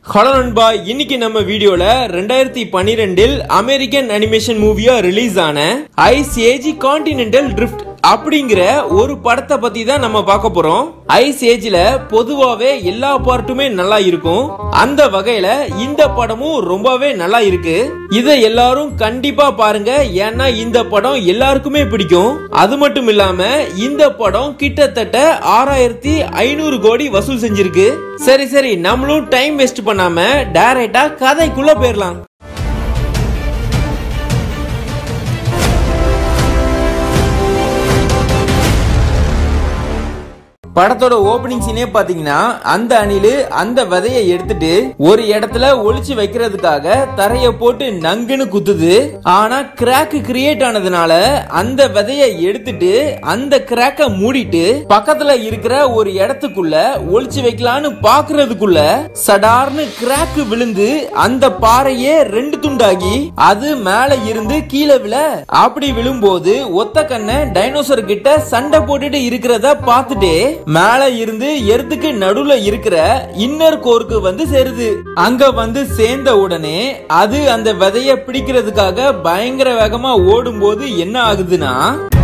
hello நண்பா இன்னைக்கு நம்ம வீடியோல ரெண்டாயிரத்தி பன்னிரெண்டில் அமெரிக்கன் அனிமேஷன் மூவியா ரிலீஸ் ஆன ஐஸ் ஏஜி கான்டினென்டல் ட்ரிஃப்ட் அப்படிங்கிற ஒரு படத்தை பத்தி தான் நம்ம பார்க்க போறோம் ஐஸ் ஏஜ்ல பொதுவாவே எல்லா பார்ட்டுமே நல்லா இருக்கும் அந்த வகையில இந்த படமும் ரொம்பவே நல்லா இருக்கு இதை எல்லாரும் கண்டிப்பா பாருங்க ஏன்னா இந்த படம் எல்லாருக்குமே பிடிக்கும் அது மட்டும் இல்லாம இந்த படம் கிட்டத்தட்ட ஆறாயிரத்தி ஐநூறு கோடி வசூல் செஞ்சிருக்கு சரி சரி நம்மளும் டைம் வேஸ்ட் பண்ணாம டைரக்டா கதைக்குள்ள போயிடலாம் படத்தோட ஓபனிங் சீனே பாத்தீங்கன்னா அந்த அணிலு அந்த விதைய எடுத்துட்டு ஒரு இடத்துல ஒளிச்சு வைக்கிறதுக்காக தரைய போட்டு நங்குன்னு குத்துது ஆனா கிராக் கிரியேட் ஆனதுனால அந்த விதைய எடுத்துட்டு அந்த கிராக்க மூடிட்டு பக்கத்துல இருக்கிற ஒரு இடத்துக்குள்ள ஒளிச்சு வைக்கலான்னு பாக்குறதுக்குள்ள சடார்னு கிராக் விழுந்து அந்த பாறையே ரெண்டு துண்டாகி அது மேல இருந்து கீழே விழ அப்படி விழும்போது ஒத்த கண்ண டைனோசர் கிட்ட சண்டை போட்டுட்டு இருக்கிறத பார்த்துட்டே மேல இருந்து எர்த்துக்கு நடுவுல இருக்கிற இன்னர் கோருக்கு வந்து சேருது அங்க வந்து சேர்ந்த உடனே அது அந்த விதைய பிடிக்கிறதுக்காக பயங்கர வேகமா ஓடும்போது என்ன ஆகுதுன்னா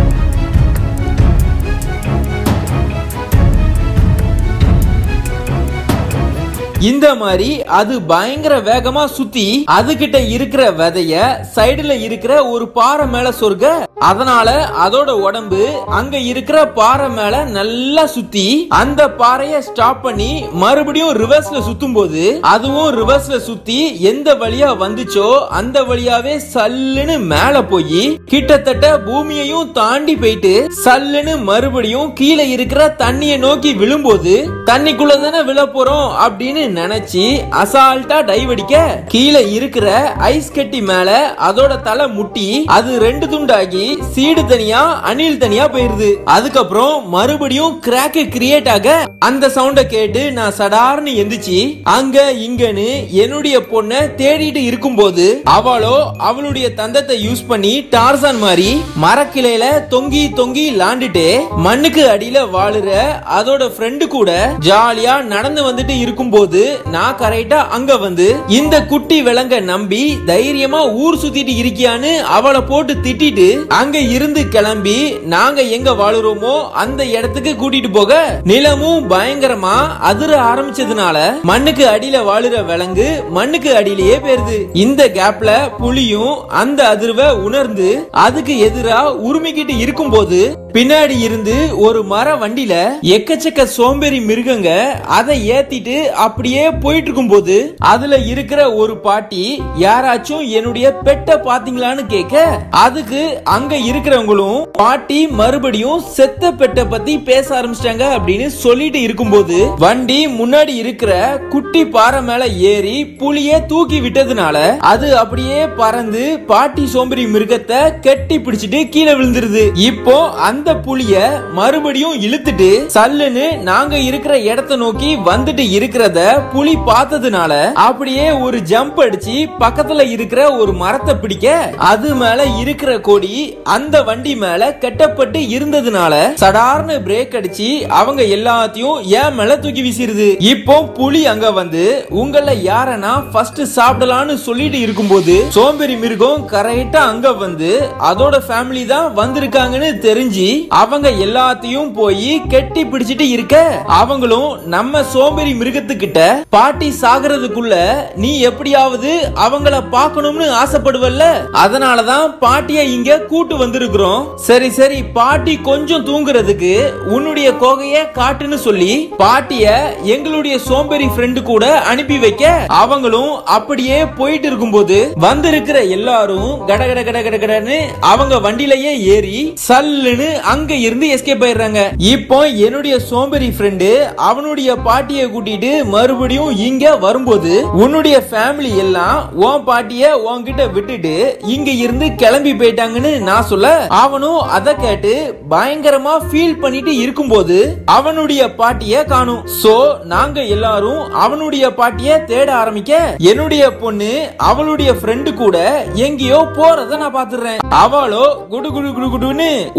இந்த மாதிரி அது பயங்கர வேகமா சுத்தி அதுகிட்ட இருக்கிற விதைய சைடுல இருக்கிற ஒரு பாறை மேல சொருக அதனால அதோட உடம்பு அங்க இருக்கிற பாறை மேல நல்லா சுத்தி அந்த பாறைய ஸ்டாப் பண்ணி மறுபடியும் ரிவர்ஸ்ல சுத்தும் போது அதுவும் ரிவர்ஸ்ல சுத்தி எந்த வழியா வந்துச்சோ அந்த வழியாவே சல்லுன்னு மேல போய் கிட்டத்தட்ட பூமியையும் தாண்டி போயிட்டு சல்லுன்னு மறுபடியும் கீழே இருக்கிற தண்ணியை நோக்கி விழும்போது தண்ணிக்குள்ள தானே விழ போறோம் அப்படின்னு நினைச்சு அசால்ட்டா டைவ் அடிக்க கீழே இருக்கிற ஐஸ் கட்டி மேல அதோட தலை முட்டி அது ரெண்டு துண்டாகி சீடு தனியா அணில் தனியா போயிருது அதுக்கப்புறம் மறுபடியும் கிராக் கிரியேட் ஆக அந்த சவுண்ட கேட்டு நான் சடார்னு எந்திரிச்சு அங்க இங்கன்னு என்னுடைய பொண்ண தேடிட்டு இருக்கும்போது அவளோ அவளுடைய தந்தத்தை யூஸ் பண்ணி டார்சான் மாதிரி மரக்கிளையில தொங்கி தொங்கி லாண்டுட்டு மண்ணுக்கு அடியில வாழுற அதோட ஃப்ரெண்டு கூட ஜாலியா நடந்து வந்துட்டு இருக்கும்போது நான் கரெக்டா அங்க வந்து இந்த குட்டி விலங்க நம்பி தைரியமா ஊர் சுத்திட்டு இருக்கியான்னு அவளை போட்டு திட்டிட்டு அங்க இருந்து கிளம்பி நாங்க எங்க வாழுறோமோ அந்த இடத்துக்கு கூட்டிட்டு போக நிலமும் பயங்கரமா அதிர ஆரம்பிச்சதுனால மண்ணுக்கு அடியில வாழுற விலங்கு மண்ணுக்கு அடியிலேயே போயிருது இந்த கேப்ல புலியும் அந்த அதிர்வை உணர்ந்து அதுக்கு எதிரா உரிமைக்கிட்டு இருக்கும்போது பின்னாடி இருந்து ஒரு மர வண்டியில எக்கச்சக்க சோம்பேறி மிருகங்க அதை ஏத்திட்டு அப்படியே போயிட்டு இருக்கும்போது அதுல இருக்கிற ஒரு பாட்டி யாராச்சும் என்னுடைய பெட்ட பாத்தீங்களான்னு கேட்க அதுக்கு அங்க இருக்கிறவங்களும் பாட்டி மறுபடியும் செத்த பெட்ட பத்தி பேச ஆரம்பிச்சிட்டாங்க அப்படின்னு சொல்லிட்டு இருக்கும்போது வண்டி முன்னாடி இருக்கிற குட்டி பாறை மேல ஏறி புலிய தூக்கி விட்டதுனால அது அப்படியே பறந்து பாட்டி சோம்பேறி மிருகத்தை கெட்டி பிடிச்சிட்டு கீழே விழுந்துருது இப்போ அந்த புலிய மறுபடியும் இழுத்துட்டு சல்லுன்னு நாங்க இருக்கிற இடத்த நோக்கி வந்துட்டு இருக்கிறத புலி பார்த்ததுனால அப்படியே ஒரு ஜம்ப் அடிச்சு பக்கத்துல இருக்கிற ஒரு மரத்தை பிடிக்க அது மேல இருக்கிற கொடி அந்த வண்டி மேல கட்டப்பட்டு இருந்ததுனால சடார்னு பிரேக் அடிச்சு அவங்க எல்லாத்தையும் ஏன் மேல தூக்கி வீசிருது இப்போ புலி அங்க வந்து உங்கள யாரனா ஃபர்ஸ்ட் சாப்பிடலாம்னு சொல்லிட்டு இருக்கும்போது சோம்பேறி மிருகம் கரெக்டா அங்க வந்து அதோட ஃபேமிலி தான் வந்திருக்காங்கன்னு தெரிஞ்சு அவங்க எல்லாத்தையும் போய் கெட்டி பிடிச்சிட்டு இருக்க அவங்களும் நம்ம சோம்பேறி மிருகத்துக்கிட்ட பாட்டி சாகிறதுக்குள்ள நீ எப்படியாவது அவங்கள பார்க்கணும்னு ஆசைப்படுவல்ல அதனாலதான் பாட்டிய இங்க கூட்டு வந்திருக்கிறோம் சரி சரி பாட்டி கொஞ்சம் தூங்குறதுக்கு உன்னுடைய கோகைய காட்டுன்னு சொல்லி பாட்டிய எங்களுடைய சோம்பேறி ஃப்ரெண்டு கூட அனுப்பி வைக்க அவங்களும் அப்படியே போயிட்டு இருக்கும்போது வந்திருக்கிற எல்லாரும் கட கட கட கட கடன்னு அவங்க வண்டியிலேயே ஏறி சல்லுன்னு அங்க இருந்து எஸ்கேப் ஆயிடுறாங்க இப்போ என்னுடைய சோம்பேறி ஃப்ரெண்டு அவனுடைய பாட்டியை கூட்டிட்டு மறுபடியும் இங்க வரும்போது உன்னுடைய ஃபேமிலி எல்லாம் உன் பாட்டிய உன்கிட்ட விட்டுட்டு இங்க இருந்து கிளம்பி போயிட்டாங்கன்னு நான் சொல்ல அவனும் அதை கேட்டு பயங்கரமா ஃபீல் பண்ணிட்டு இருக்கும்போது அவனுடைய பாட்டிய காணும் சோ நாங்க எல்லாரும் அவனுடைய பாட்டிய தேட ஆரம்பிக்க என்னுடைய பொண்ணு அவளுடைய ஃப்ரெண்டு கூட எங்கேயோ போறத நான் பாத்துறேன் அவளோ குடு குடு குடு குடுன்னு ஒரு இடத்துல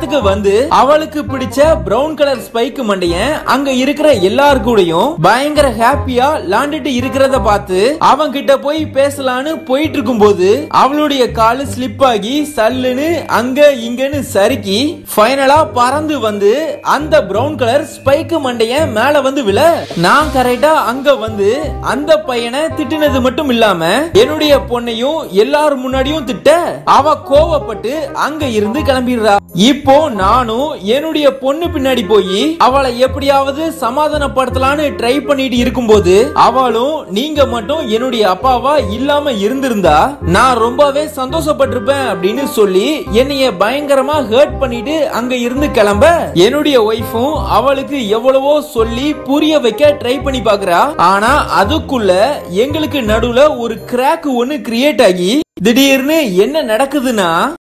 இடத்துக்கு வந்து அவளுக்கு பிடிச்ச பிரவுன் கலர் ஸ்பைக் மண்டையன் அங்க இருக்கிற எல்லாரு கூடயும் பயங்கர ஹாப்பியா விளாண்டுட்டு இருக்கிறத பார்த்து அவன் கிட்ட போய் பேசலான்னு போயிட்டு இருக்கும்போது அவளுடைய காலு ஸ்லிப் ஆகி சல்லுன்னு அங்க இங்கன்னு சறுக்கி ஃபைனலா பறந்து வந்து அந்த பிரவுன் கலர் ஸ்பைக் மண்டையன் மேல வந்து விழ நான் கரெக்டா அங்க வந்து அந்த பையனை திட்டினது மட்டும் இல்லாம என்னுடைய பொண்ணையும் எல்லாரும் முன்னாடியும் திட்ட அவ கோவப்பட்டு அங்க இருந்து கிளம்பிடுறா இப்போ நானும் என்னுடைய பொண்ணு பின்னாடி போய் அவளை எப்படியாவது சமாதானப்படுத்தலான்னு ட்ரை பண்ணிட்டு இருக்கும்போது அவளும் நீங்க மட்டும் என்னுடைய அப்பாவா இல்லாம இருந்திருந்தா நான் ரொம்பவே சந்தோஷப்பட்டிருப்பேன் அப்படின்னு சொல்லி என்னைய பயங்கரமா ஹர்ட் பண்ணிட்டு அங்க இருந்து கிளம்ப என்னுடைய ஒய்ஃபும் அவளுக்கு எவ்வளவோ சொல்லி புரிய வைக்க ட்ரை பண்ணி பாக்குறா ஆனா அதுக்குள்ள எங்களுக்கு நடுவுல ஒரு கிராக் ஒன்னு கிரியேட் ஆகி திடீர்னு என்ன நடக்குதுன்னா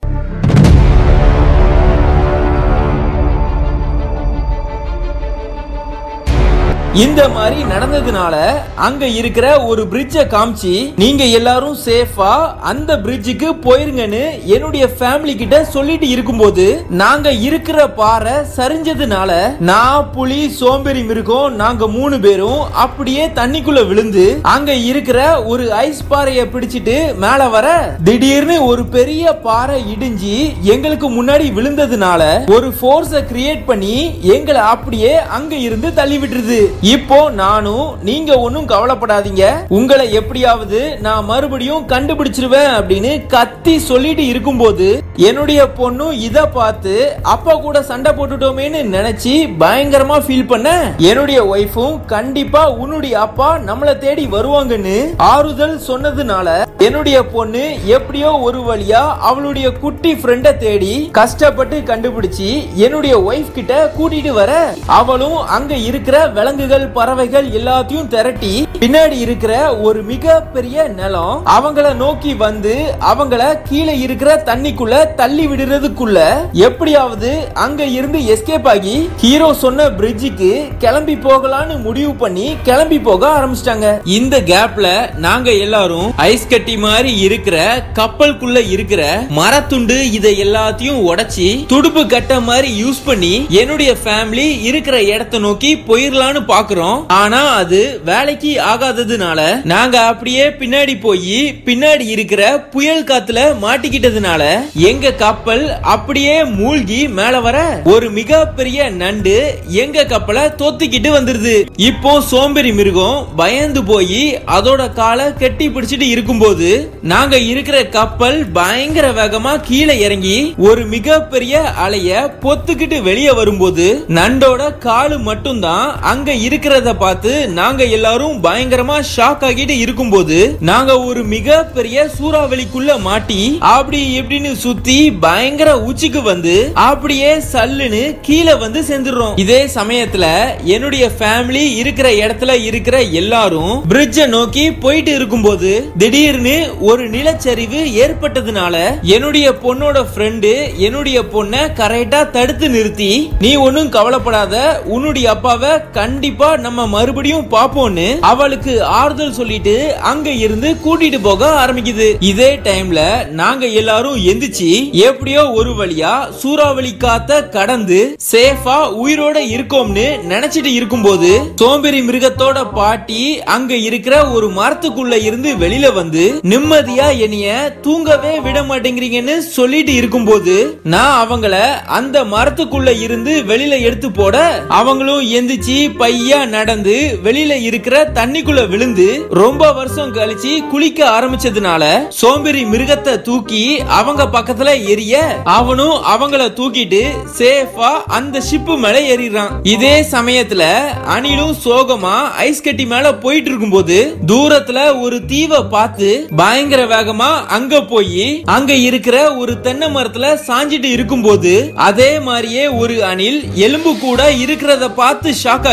இந்த மாதிரி நடந்ததுனால அங்க இருக்கிற ஒரு பிரிட்ஜ காமிச்சு நீங்க எல்லாரும் சேஃபா அந்த பிரிட்ஜுக்கு போயிருங்கன்னு என்னுடைய ஃபேமிலி கிட்ட சொல்லிட்டு இருக்கும்போது நாங்க இருக்கிற பாறை சரிஞ்சதுனால நான் புலி சோம்பேறி மிருகம் நாங்க மூணு பேரும் அப்படியே தண்ணிக்குள்ள விழுந்து அங்க இருக்கிற ஒரு ஐஸ் பாறைய பிடிச்சிட்டு மேல வர திடீர்னு ஒரு பெரிய பாறை இடிஞ்சு எங்களுக்கு முன்னாடி விழுந்ததுனால ஒரு ஃபோர்ஸ கிரியேட் பண்ணி எங்களை அப்படியே அங்க இருந்து தள்ளி விட்டுருது இப்போ நானும் நீங்க ஒன்னும் கவலைப்படாதீங்க உங்களை எப்படியாவது நான் மறுபடியும் கண்டுபிடிச்சிருவேன் அப்படின்னு கத்தி சொல்லிட்டு இருக்கும்போது என்னுடைய பொண்ணும் இத பார்த்து அப்பா கூட சண்டை போட்டுட்டோமேன்னு நினைச்சு பயங்கரமா ஃபீல் பண்ண என்னுடைய ஒய்ஃபும் கண்டிப்பா உன்னுடைய அப்பா நம்மள தேடி வருவாங்கன்னு ஆறுதல் சொன்னதுனால என்னுடைய பொண்ணு எப்படியோ ஒரு வழியா அவளுடைய குட்டி ஃப்ரெண்ட தேடி கஷ்டப்பட்டு கண்டுபிடிச்சு என்னுடைய ஒய்ஃப் கிட்ட கூட்டிட்டு வர அவளும் அங்க இருக்கிற விலங்குகள் பறவைகள் எல்லாத்தையும் திரட்டி பின்னாடி இருக்கிற ஒரு மிக பெரிய நிலம் அவங்கள நோக்கி வந்து அவங்கள கீழே இருக்கிற தண்ணிக்குள்ள தள்ளி விடுறதுக்குள்ள எப்படியாவது அங்க இருந்து எஸ்கேப் ஆகி ஹீரோ சொன்ன பிரிட்ஜுக்கு கிளம்பி போகலான்னு முடிவு பண்ணி கிளம்பி போக ஆரம்பிச்சிட்டாங்க இந்த கேப்ல நாங்க எல்லாரும் ஐஸ் கட்டி மாதிரி இருக்கிற கப்பலுக்குள்ள இருக்கிற மரத்துண்டு இதை எல்லாத்தையும் உடைச்சி துடுப்பு கட்ட மாதிரி யூஸ் பண்ணி என்னுடைய ஃபேமிலி இருக்கிற இடத்தை நோக்கி போயிரலான்னு பாக்குறோம் ஆனா அது வேலைக்கு ஆகாததுனால நாங்க அப்படியே பின்னாடி போய் பின்னாடி இருக்கிற புயல் காத்துல மாட்டிக்கிட்டதுனால எங்க கப்பல் அப்படியே மூழ்கி மேல வர ஒரு மிகப்பெரிய நண்டு எங்க கப்பலை தோத்துக்கிட்டு வந்துருது இப்போ சோம்பேறி மிருகம் பயந்து போய் அதோட காலை கெட்டி பிடிச்சிட்டு இருக்கும்போது நாங்க இருக்கிற கப்பல் பயங்கர வேகமா கீழே இறங்கி ஒரு மிகப்பெரிய அலைய பொத்துக்கிட்டு வெளியே வரும்போது நண்டோட காலு மட்டும்தான் அங்க இருக்கிறத பார்த்து நாங்க எல்லாரும் பயங்கரமா ஷாக் ஆகிட்டு இருக்கும்போது நாங்க ஒரு மிகப்பெரிய சூறாவளிக்குள்ள மாட்டி அப்படி இப்படின்னு சுத்தி பயங்கர உச்சிக்கு வந்து அப்படியே சல்லுன்னு கீழே வந்து சேர்ந்துடுறோம் இதே சமயத்துல என்னுடைய ஃபேமிலி இருக்கிற இடத்துல இருக்கிற எல்லாரும் பிரிட்ஜ நோக்கி போயிட்டு இருக்கும்போது திடீர்னு ஒரு நிலச்சரிவு ஏற்பட்டதுனால என்னுடைய பொண்ணோட ஃப்ரெண்டு என்னுடைய பொண்ண கரெக்டா தடுத்து நிறுத்தி நீ ஒன்னும் கவலைப்படாத உன்னுடைய அப்பாவை கண்டிப்பா நம்ம மறுபடியும் பாப்போம்னு அவளுக்கு ஆறுதல் சொல்லிட்டு அங்க இருந்து கூட்டிட்டு போக ஆரம்பிக்குது இதே டைம்ல நாங்க எல்லாரும் எந்திரிச்சு எப்படியோ ஒரு வழியா சூறாவளி காத்த கடந்து சேஃபா உயிரோட இருக்கோம்னு நினைச்சிட்டு இருக்கும்போது சோம்பேறி மிருகத்தோட பாட்டி அங்க இருக்கிற ஒரு மரத்துக்குள்ள இருந்து வெளியில வந்து நிம்மதியா என்னைய தூங்கவே விட மாட்டேங்கிறீங்கன்னு சொல்லிட்டு இருக்கும்போது நான் அவங்கள அந்த மரத்துக்குள்ள இருந்து வெளியில எடுத்து போட அவங்களும் எந்திரிச்சு பையா நடந்து வெளியில இருக்கிற தண்ணிக்குள்ள விழுந்து ரொம்ப வருஷம் கழிச்சு குளிக்க ஆரம்பிச்சதுனால சோம்பேறி மிருகத்தை தூக்கி அவங்க பக்கத்துல எரிய அவனும் அவங்கள தூக்கிட்டு சேஃபா அந்த ஷிப்பு மேல ஏறிடுறான் இதே சமயத்துல அணிலும் சோகமா ஐஸ் கட்டி மேல போயிட்டு இருக்கும்போது தூரத்துல ஒரு தீவை பார்த்து பயங்கர வேகமா அங்க போய் அங்க இருக்கிற ஒரு தென்னை மரத்துல சாஞ்சிட்டு இருக்கும்போது அதே மாதிரியே ஒரு அணில் எலும்பு கூட இருக்கிறத பார்த்து ஷாக் ஆகி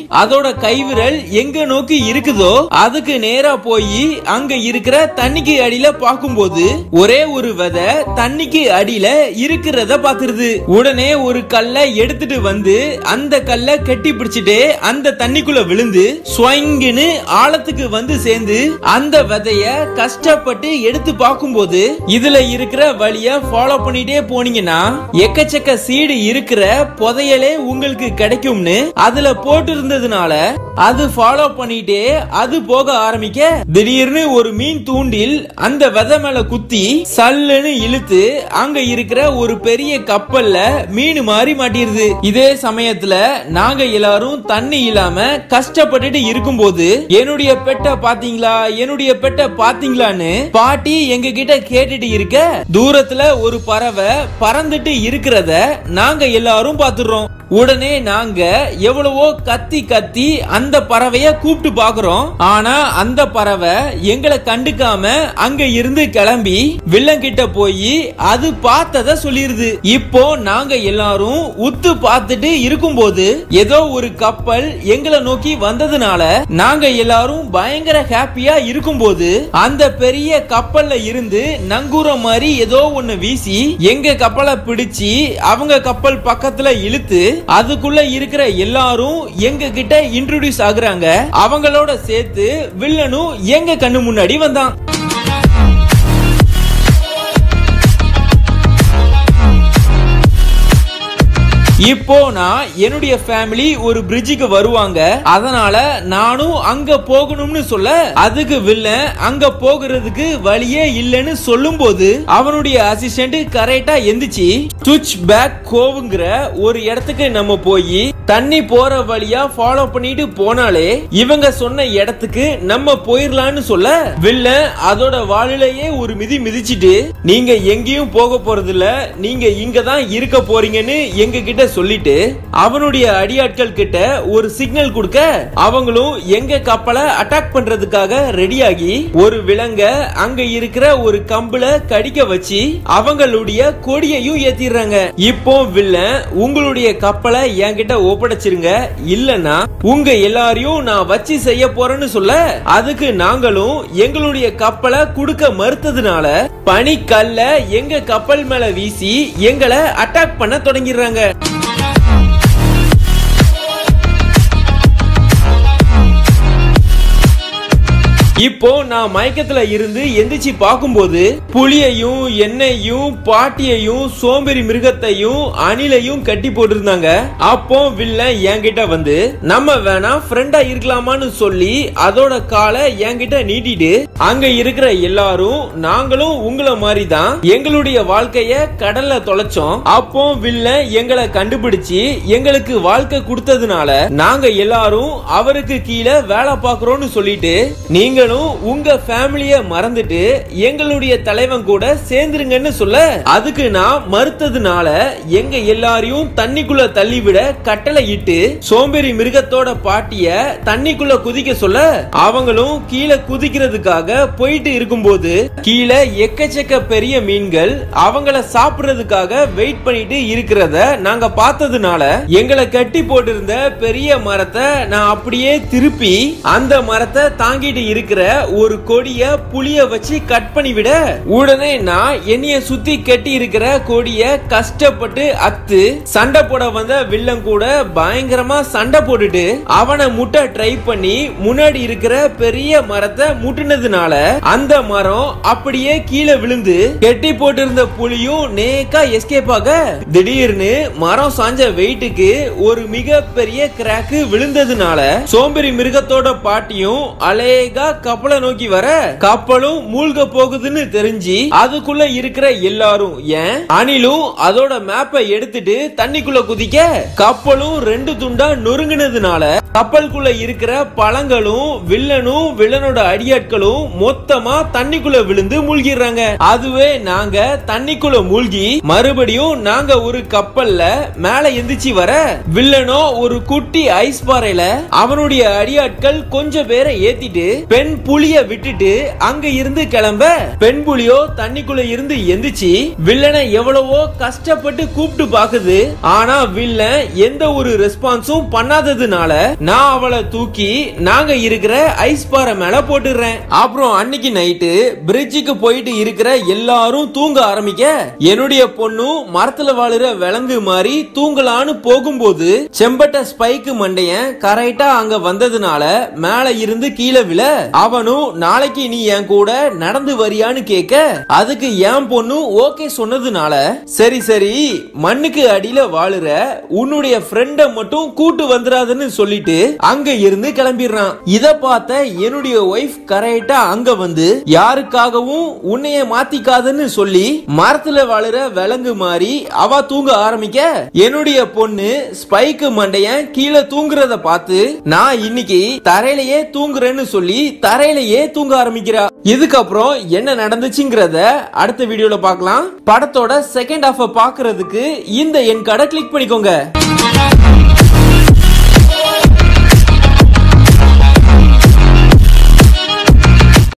அதோட கைவிரல் எங்க நோக்கி இருக்குதோ அதுக்கு நேரா போய் அங்க இருக்கிற தண்ணிக்கு அடியில பார்க்கும்போது ஒரே ஒரு விதை தண்ணிக்கு அடியில இருக்கிறத பாத்துருது உடனே ஒரு கல்லை எடுத்துட்டு வந்து அந்த கல்லை கட்டி பிடிச்சிட்டே அந்த தண்ணிக்குள்ள விழுந்து ஸ்வைங்குன்னு ஆழத்துக்கு வந்து சேர்ந்து அந்த விதைய கஷ்டப்பட்டு எடுத்து பார்க்கும்போது இதுல இருக்கிற வழிய ஃபாலோ பண்ணிட்டே போனீங்கன்னா எக்கச்சக்க சீடு இருக்கிற புதையலே உங்களுக்கு கிடைக்கும்னு அதுல போட்டு இருந்ததுனால அது ஃபாலோ பண்ணிட்டே அது போக ஆரம்பிக்க திடீர்னு ஒரு மீன் தூண்டில் அந்த விதை மேல குத்தி சல்லுன்னு இழுத்து அங்க இருக்கிற ஒரு பெரிய கப்பல்ல மீன் மாறி மாட்டிருது இதே சமயத்துல நாங்க எல்லாரும் தண்ணி இல்லாம கஷ்டப்பட்டுட்டு இருக்கும்போது என்னுடைய பெட்டை பாத்தீங்களா என்னுடைய பெட்டை பாத்தீங்களான்னு பாட்டி எங்க கிட்ட கேட்டுட்டு இருக்க தூரத்துல ஒரு பறவை பறந்துட்டு இருக்கிறத நாங்க எல்லாரும் பாத்துடுறோம் உடனே நாங்க எவ்வளவோ கத்தி கத்தி அந்த பறவைய கூப்பிட்டு பாக்குறோம் ஆனா அந்த பறவை எங்களை கண்டுக்காம அங்க இருந்து கிளம்பி வில்லன் கிட்ட போய் அது பார்த்தத சொல்லிருது இப்போ நாங்க எல்லாரும் உத்து பார்த்துட்டு இருக்கும்போது ஏதோ ஒரு கப்பல் எங்களை நோக்கி வந்ததுனால நாங்க எல்லாரும் பயங்கர ஹாப்பியா இருக்கும்போது அந்த பெரிய கப்பல்ல இருந்து நங்கூரம் மாதிரி ஏதோ ஒண்ணு வீசி எங்க கப்பலை பிடிச்சு அவங்க கப்பல் பக்கத்துல இழுத்து அதுக்குள்ள இருக்கிற எல்லாரும் எங்க கிட்ட இன்ட்ரோடியூஸ் ஆகுறாங்க அவங்களோட சேர்த்து வில்லனும் எங்க கண்ணு முன்னாடி வந்தான் இப்போ நான் என்னுடைய ஃபேமிலி ஒரு பிரிட்ஜுக்கு வருவாங்க அதனால நானும் அங்க போகணும்னு சொல்ல அதுக்கு வில்லன் அங்க போகிறதுக்கு வழியே இல்லைன்னு சொல்லும் போது அவனுடைய அசிஸ்டன்ட் கரெக்டா எந்திரிச்சு சுவிட்ச் பேக் கோவுங்கிற ஒரு இடத்துக்கு நம்ம போய் தண்ணி போற வழியா ஃபாலோ பண்ணிட்டு போனாலே இவங்க சொன்ன இடத்துக்கு நம்ம போயிரலாம்னு சொல்ல வில்லன் அதோட வாளிலேயே ஒரு மிதி மிதிச்சிட்டு நீங்க எங்கேயும் போக போறது இல்ல நீங்க இங்க தான் இருக்க போறீங்கன்னு எங்க கிட்ட சொல்லிட்டு அவனுடைய அடியாட்கள் கிட்ட ஒரு சிக்னல் கொடுக்க அவங்களும் எங்க கப்பலை அட்டாக் பண்றதுக்காக ரெடியாகி ஒரு விலங்க அங்க இருக்கிற ஒரு கம்புல கடிக்க வச்சு அவங்களுடைய கொடியையும் ஏத்திடுறாங்க இப்போ வில்லன் உங்களுடைய கப்பலை என்கிட்ட ஒப்படைச்சிருங்க இல்லனா உங்க எல்லாரையும் நான் வச்சு செய்ய போறேன்னு சொல்ல அதுக்கு நாங்களும் எங்களுடைய கப்பலை கொடுக்க மறுத்ததுனால பனிக்கல்ல எங்க கப்பல் மேல வீசி எங்களை அட்டாக் பண்ண தொடங்கிடுறாங்க இப்போ நான் மயக்கத்துல இருந்து எந்திரிச்சு பார்க்கும்போது புலியையும் எண்ணெயையும் பாட்டியையும் சோம்பேறி மிருகத்தையும் அணிலையும் கட்டி போட்டிருந்தாங்க அப்போ வில்லன் என்கிட்ட வந்து நம்ம வேணா ஃப்ரெண்டா இருக்கலாமான்னு சொல்லி அதோட காலை என்கிட்ட நீட்டிட்டு அங்க இருக்கிற எல்லாரும் நாங்களும் உங்கள மாதிரி தான் எங்களுடைய வாழ்க்கைய கடல்ல தொலைச்சோம் அப்போ வில்லன் எங்களை கண்டுபிடிச்சு எங்களுக்கு வாழ்க்கை கொடுத்ததுனால நாங்க எல்லாரும் அவருக்கு கீழே வேலை பார்க்கறோம்னு சொல்லிட்டு நீங்களும் உங்க ஃபேமிலிய மறந்துட்டு எங்களுடைய தலைவன் கூட சேர்ந்துருங்கன்னு சொல்ல அதுக்கு நான் மறுத்ததுனால எங்க எல்லாரையும் தண்ணிக்குள்ள தள்ளிவிட கட்டளை இட்டு சோம்பேறி மிருகத்தோட பாட்டிய தண்ணிக்குள்ள குதிக்க சொல்ல அவங்களும் கீழே குதிக்கிறதுக்காக போயிட்டு இருக்கும்போது கீழே எக்கச்சக்க பெரிய மீன்கள் அவங்கள சாப்பிடுறதுக்காக வெயிட் பண்ணிட்டு இருக்கிறத நாங்க பார்த்ததுனால எங்களை கட்டி போட்டிருந்த பெரிய மரத்தை நான் அப்படியே திருப்பி அந்த மரத்தை தாங்கிட்டு இருக்கிற ஒரு கொடிய புளிய வச்சு கட் பண்ணி விட உடனே நான் என்னைய சுத்தி கட்டி இருக்கிற கொடிய கஷ்டப்பட்டு அத்து சண்டை போட வந்த வில்லன் கூட பயங்கரமா சண்டை போட்டுட்டு அவனை முட்ட ட்ரை பண்ணி முன்னாடி இருக்கிற பெரிய மரத்தை முட்டுனதுனால அந்த மரம் அப்படியே கீழே விழுந்து கெட்டி போட்டிருந்த புலியும் நேக்கா எஸ்கேப் ஆக திடீர்னு மரம் சாஞ்ச வெயிட்டுக்கு ஒரு மிகப்பெரிய கிராக்கு விழுந்ததுனால சோம்பேறி மிருகத்தோட பாட்டியும் அலேகா கப்பலை நோக்கி வர கப்பலும் மூழ்க போகுதுன்னு தெரிஞ்சு அதுக்குள்ள இருக்கிற எல்லாரும் ஏன் அணிலும் அதோட மேப்பை எடுத்துட்டு தண்ணிக்குள்ள குதிக்க கப்பலும் ரெண்டு துண்டா நொறுங்கினதுனால கப்பலுக்குள்ள இருக்கிற பழங்களும் வில்லனும் வில்லனோட அடியாட்களும் மொத்தமா தண்ணிக்குள்ள விழுந்து மூழ்கிடுறாங்க அதுவே நாங்க தண்ணிக்குள்ள மூழ்கி மறுபடியும் நாங்க ஒரு கப்பல்ல மேல எந்திரிச்சு வர வில்லனோ ஒரு குட்டி ஐஸ் பாறையில அவனுடைய அடியாட்கள் கொஞ்சம் பேரை ஏத்திட்டு பெண் புலிய விட்டுட்டு அங்க இருந்து கிளம்ப பெண் புலியோ தண்ணிக்குள்ள இருந்து எந்திரிச்சு வில்லனை எவ்வளவோ கஷ்டப்பட்டு கூப்பிட்டு பாக்குது ஆனா வில்லன் எந்த ஒரு ரெஸ்பான்ஸும் பண்ணாததுனால நான் அவளை தூக்கி நாங்க இருக்கிற ஐஸ் பாறை மேல போட்டுடுறேன் அப்புறம் அன்னைக்கு நைட்டு பிரிட்ஜுக்கு போயிட்டு இருக்கிற எல்லாரும் தூங்க ஆரம்பிக்க என்னுடைய பொண்ணும் மரத்துல வாழுற விலங்கு மாதிரி தூங்கலான்னு போகும்போது செம்பட்ட ஸ்பைக்கு மண்டையன் கரெக்டா அங்க வந்ததுனால மேல இருந்து கீழே விழ அவனும் நாளைக்கு நீ என் கூட நடந்து வரியான்னு கேட்க அதுக்கு என் பொண்ணும் ஓகே சொன்னதுனால சரி சரி மண்ணுக்கு அடியில வாழுற உன்னுடைய ஃப்ரெண்ட மட்டும் கூட்டு வந்துடாதுன்னு சொல்லிட்டு அங்க இருந்து கிளம்பிடுறான் இத பார்த்த என்னுடைய ஒய்ஃப் கரெக்டா அங்க வந்து யாருக்காகவும் உன்னைய மாத்திக்காதுன்னு சொல்லி மரத்துல வாழுற விலங்கு மாதிரி அவ தூங்க ஆரம்பிக்க என்னுடைய பொண்ணு ஸ்பைக்கு மண்டையன் கீழே தூங்குறத பார்த்து நான் இன்னைக்கு தரையிலேயே தூங்குறேன்னு சொல்லி தரையிலேயே தூங்க ஆரம்பிக்கிறா இதுக்கப்புறம் என்ன நடந்துச்சுங்கிறத அடுத்த வீடியோல பார்க்கலாம் படத்தோட செகண்ட் ஹாஃப பாக்குறதுக்கு இந்த என் கடை கிளிக் பண்ணிக்கோங்க